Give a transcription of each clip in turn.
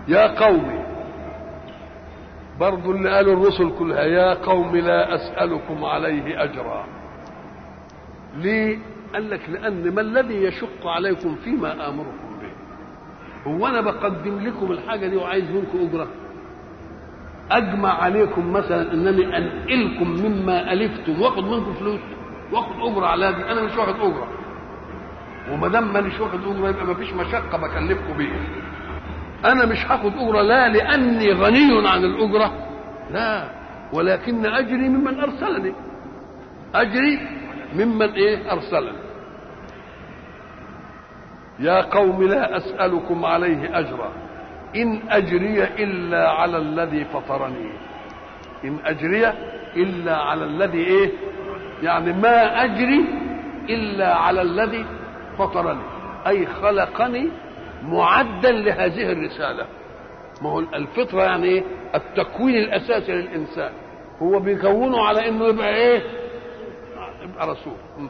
يا قوم برضو اللي قالوا الرسل كلها يا قوم لا أسألكم عليه أجرا ليه قال لك لأن ما الذي يشق عليكم فيما آمركم به هو أنا بقدم لكم الحاجة دي وعايز منكم أجرة أجمع عليكم مثلا أنني أنقلكم مما ألفتم وآخد منكم فلوس وآخد أجرة على دي أنا مش واخد أجرة وما دام مانيش واخد أجرة يبقى مفيش مشقة بكلفكم بيها انا مش هاخد اجره لا لاني غني عن الاجره لا ولكن اجري ممن ارسلني اجري ممن ايه ارسلني يا قوم لا اسالكم عليه اجرا ان اجري الا على الذي فطرني ان اجري الا على الذي ايه يعني ما اجري الا على الذي فطرني اي خلقني معدا لهذه الرسالة ما هو الفطرة يعني ايه التكوين الأساسي للإنسان هو بيكونه على إنه يبقى إيه يبقى رسول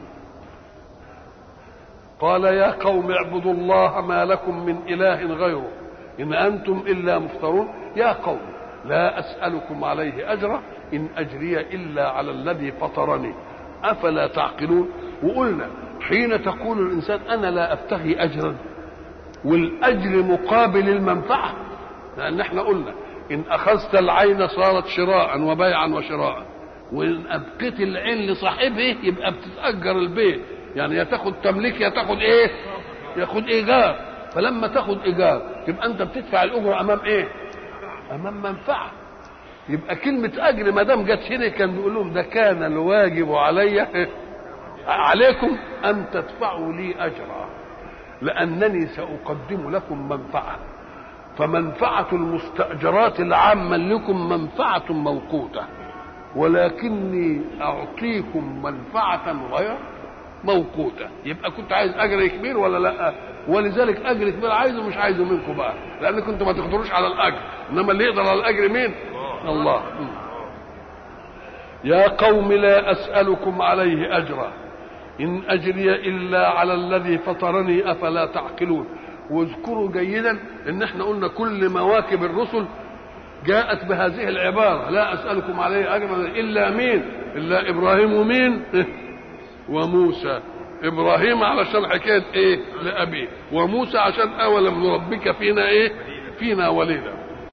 قال يا قوم اعبدوا الله ما لكم من إله غيره إن أنتم إلا مفترون يا قوم لا أسألكم عليه أجرا إن أجري إلا على الذي فطرني أفلا تعقلون وقلنا حين تقول الإنسان أنا لا أبتغي أجرا والاجر مقابل المنفعه لان احنا قلنا ان اخذت العين صارت شراء وبيعا وشراء وان ابقيت العين لصاحبه يبقى بتتاجر البيت يعني يا تاخد تمليك يا تاخد ايه ياخد ايجار فلما تاخد ايجار يبقى انت بتدفع الاجره امام ايه امام منفعه يبقى كلمه اجر ما دام جت هنا كان بيقول لهم ده كان الواجب علي عليكم ان تدفعوا لي اجرا لأنني سأقدم لكم منفعة فمنفعة المستأجرات العامة لكم منفعة موقوتة ولكني أعطيكم منفعة غير موقوتة يبقى كنت عايز أجر كبير ولا لا ولذلك أجر كبير عايزه مش عايزه منكم بقى لأن كنتوا ما تقدروش على الأجر إنما اللي يقدر على الأجر مين الله يا قوم لا أسألكم عليه أجرا إن أجري إلا على الذي فطرني أفلا تعقلون واذكروا جيدا إن احنا قلنا كل مواكب الرسل جاءت بهذه العبارة لا أسألكم عليه أجرا إلا مين إلا إبراهيم ومين وموسى إبراهيم علشان حكاية إيه لأبيه وموسى عشان أولم نربك فينا إيه فينا وليدا